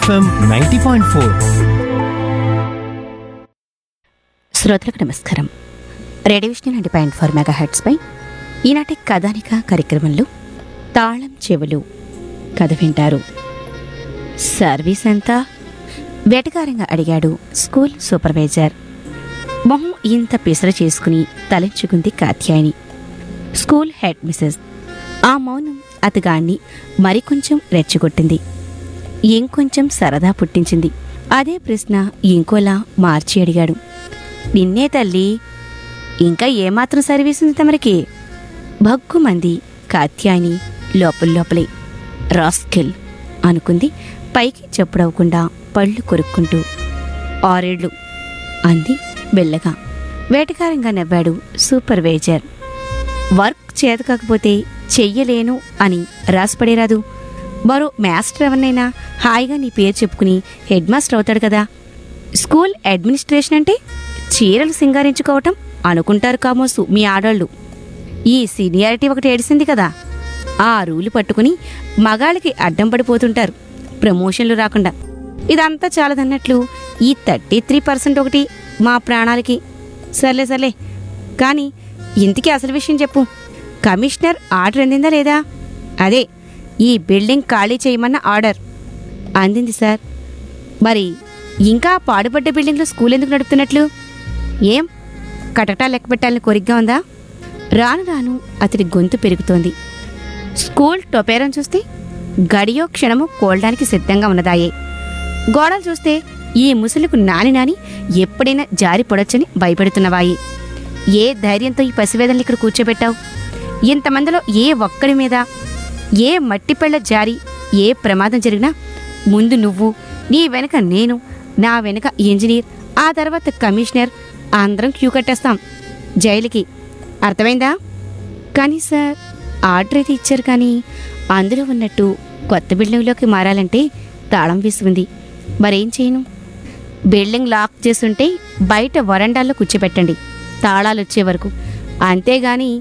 FM ninety point four శ్రోతలకు నమస్కారం radio vision ninety point four mega హెడ్స్పై ఈనాటి కథానిక కార్యక్రమంలో తాళం చెవులు కథ వింటారు సర్వీస్ ఎంత వేటకారంగా అడిగాడు స్కూల్ సూపర్వైజర్ మొహం ఇంత పిసర చేసుకుని తలంచుకుంది కాత్యాయని స్కూల్ హెడ్ మిసెస్ ఆ మౌనం అతగాన్ని మరికొంచెం రెచ్చగొట్టింది ఇంకొంచెం సరదా పుట్టించింది అదే ప్రశ్న ఇంకోలా మార్చి అడిగాడు నిన్నే తల్లి ఇంకా ఏమాత్రం సర్వీస్ ఉంది తమరికి భగ్గుమంది కాత్యాయని లోపల లోపలే రాస్కెల్ అనుకుంది పైకి చెప్పుడవకుండా పళ్ళు కొరుక్కుంటూ ఆరేళ్లు అంది బెల్లగా వేటకారంగా నవ్వాడు సూపర్వైజర్ వర్క్ చేత కాకపోతే చెయ్యలేను అని రాసిపడేరాదు మరో మాస్టర్ ఎవరినైనా హాయిగా నీ పేరు చెప్పుకుని హెడ్ మాస్టర్ అవుతాడు కదా స్కూల్ అడ్మినిస్ట్రేషన్ అంటే చీరలు సింగారించుకోవటం అనుకుంటారు కామోసు మీ ఆడోళ్ళు ఈ సీనియారిటీ ఒకటి ఏడిసింది కదా ఆ రూలు పట్టుకుని మగాళ్ళకి అడ్డం పడిపోతుంటారు ప్రమోషన్లు రాకుండా ఇదంతా చాలదన్నట్లు ఈ థర్టీ త్రీ పర్సెంట్ ఒకటి మా ప్రాణాలకి సర్లే సర్లే కానీ ఇంతకీ అసలు విషయం చెప్పు కమిషనర్ ఆర్డర్ అందిందా లేదా అదే ఈ బిల్డింగ్ ఖాళీ చేయమన్న ఆర్డర్ అందింది సార్ మరి ఇంకా పాడుపడ్డ బిల్డింగ్లో స్కూల్ ఎందుకు నడుపుతున్నట్లు ఏం కటకటా లెక్క పెట్టాలని కోరికగా ఉందా రాను రాను అతడి గొంతు పెరుగుతోంది స్కూల్ టొపేరం చూస్తే గడియో క్షణము కోల్డానికి సిద్ధంగా ఉన్నదాయే గోడలు చూస్తే ఈ ముసలికు నాని నాని ఎప్పుడైనా జారి పొడొచ్చని భయపెడుతున్నవాయి ఏ ధైర్యంతో ఈ పసివేదనలు ఇక్కడ కూర్చోబెట్టావు ఇంతమందిలో ఏ ఒక్కడి మీద ఏ మట్టి పెళ్ళ జారి ఏ ప్రమాదం జరిగినా ముందు నువ్వు నీ వెనక నేను నా వెనక ఇంజనీర్ ఆ తర్వాత కమిషనర్ అందరం క్యూ కట్టేస్తాం జైలుకి అర్థమైందా కానీ సార్ ఆర్డర్ అయితే ఇచ్చారు కానీ అందులో ఉన్నట్టు కొత్త బిల్డింగ్లోకి మారాలంటే తాళం వేసి ఉంది మరేం చేయను బిల్డింగ్ లాక్ చేసుంటే బయట వరండాల్లో కూర్చోబెట్టండి తాళాలు వచ్చే వరకు అంతేగాని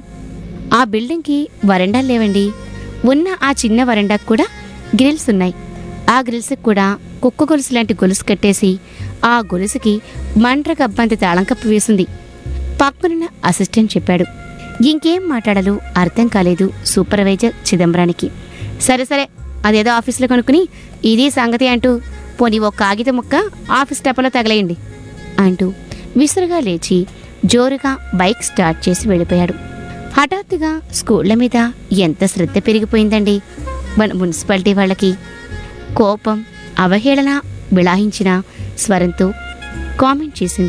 ఆ బిల్డింగ్కి వరండాలు లేవండి ఉన్న ఆ చిన్న వరండాకు కూడా గ్రిల్స్ ఉన్నాయి ఆ గ్రిల్స్కి కూడా కుక్క గొలుసు లాంటి గొలుసు కట్టేసి ఆ గొలుసుకి మంట్ర గబ్బంతి తాళం కప్పు వేసింది పక్కనున్న అసిస్టెంట్ చెప్పాడు ఇంకేం మాట్లాడాలో అర్థం కాలేదు సూపర్వైజర్ చిదంబరానికి సరే సరే అదేదో ఆఫీస్లో కనుక్కుని ఇది సంగతి అంటూ పోనీ ఓ కాగితం ముక్క ఆఫీస్ టెప్పలో తగలేయండి అంటూ విసురుగా లేచి జోరుగా బైక్ స్టార్ట్ చేసి వెళ్ళిపోయాడు హఠాత్తుగా స్కూళ్ల మీద ఎంత శ్రద్ధ పెరిగిపోయిందండి మన మున్సిపాలిటీ వాళ్ళకి కోపం అవహేళన విళాయించిన స్వరంతో కామెంట్ చేసింది